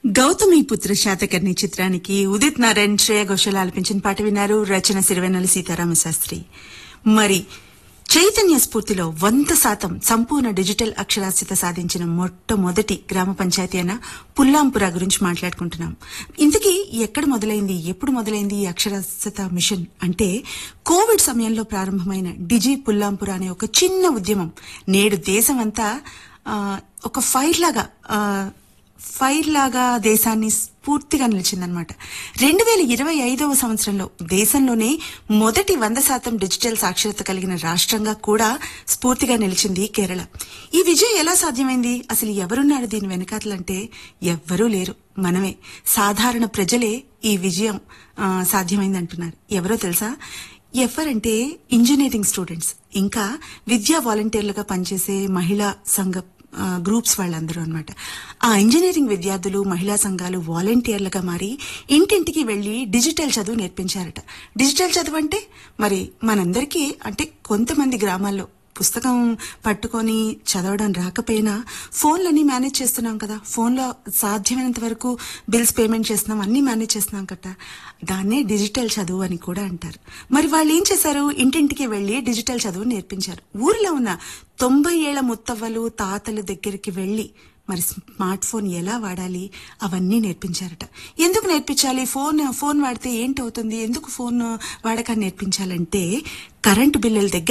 గౌతమి పుత్ర శాతకర్ణి చిత్రానికి ఉదిత్ నారాయణ్ శ్రేయ ఘోషాల్ ఆలపించిన పాట విన్నారు రచన సిరివెన్నెల సీతారామ శాస్త్రి మరి చైతన్య స్ఫూర్తిలో వంద శాతం సంపూర్ణ డిజిటల్ అక్షరాస్యత సాధించిన మొట్టమొదటి గ్రామ పంచాయతీ అయిన పుల్లాంపుర గురించి మాట్లాడుకుంటున్నాం ఇంతకీ ఎక్కడ మొదలైంది ఎప్పుడు మొదలైంది ఈ అక్షరాస్యత మిషన్ అంటే కోవిడ్ సమయంలో ప్రారంభమైన డిజి పుల్లాంపుర అనే ఒక చిన్న ఉద్యమం నేడు దేశమంతా ఆ, ఒక ఫైర్ లాగా ఆ, ఫైర్ లాగా దేశాన్ని స్ఫూర్తిగా నిలిచిందనమాట రెండు వేల ఇరవై ఐదవ సంవత్సరంలో దేశంలోనే మొదటి వంద శాతం డిజిటల్ సాక్షరత కలిగిన రాష్ట్రంగా కూడా స్ఫూర్తిగా నిలిచింది కేరళ ఈ విజయం ఎలా సాధ్యమైంది అసలు ఎవరున్నారు దీని వెనకాతలంటే ఎవ్వరూ లేరు మనమే సాధారణ ప్రజలే ఈ విజయం ఆ, సాధ్యమైంది అంటున్నారు ఎవరో తెలుసా ఎవరంటే ఇంజనీరింగ్ స్టూడెంట్స్ ఇంకా విద్యా వాలంటీర్లుగా పనిచేసే మహిళా సంఘ ఆ, గ్రూప్స్ వాళ్ళందరూ అన్నమాట ఆ ఇంజనీరింగ్ విద్యార్థులు మహిళా సంఘాలు వాలంటీర్లుగా మారి ఇంటింటికి వెళ్లి డిజిటల్ చదువు నేర్పించారట డిజిటల్ చదువు అంటే మరి మనందరికీ అంటే కొంతమంది గ్రామాల్లో పుస్తకం పట్టుకొని చదవడం రాకపోయినా ఫోన్లన్నీ మేనేజ్ చేస్తున్నాం కదా ఫోన్లో సాధ్యమైనంత వరకు బిల్స్ పేమెంట్ చేస్తున్నాం అన్ని మేనేజ్ చేస్తున్నాం కదా దాన్నే డిజిటల్ చదువు అని కూడా అంటారు మరి వాళ్ళు ఏం చేశారు ఇంటింటికి వెళ్లి డిజిటల్ చదువు నేర్పించారు ఊర్లో ఉన్న తొంభై ఏళ్ల ముత్తవ్వలు తాతల దగ్గరికి వెళ్లి మరి స్మార్ట్ ఫోన్ ఎలా వాడాలి అవన్నీ నేర్పించారట ఎందుకు నేర్పించాలి ఫోన్ ఫోన్ వాడితే ఏంటవుతుంది ఎందుకు ఫోన్ వాడకాన్ని నేర్పించాలంటే కరెంటు బిల్లుల దగ్గర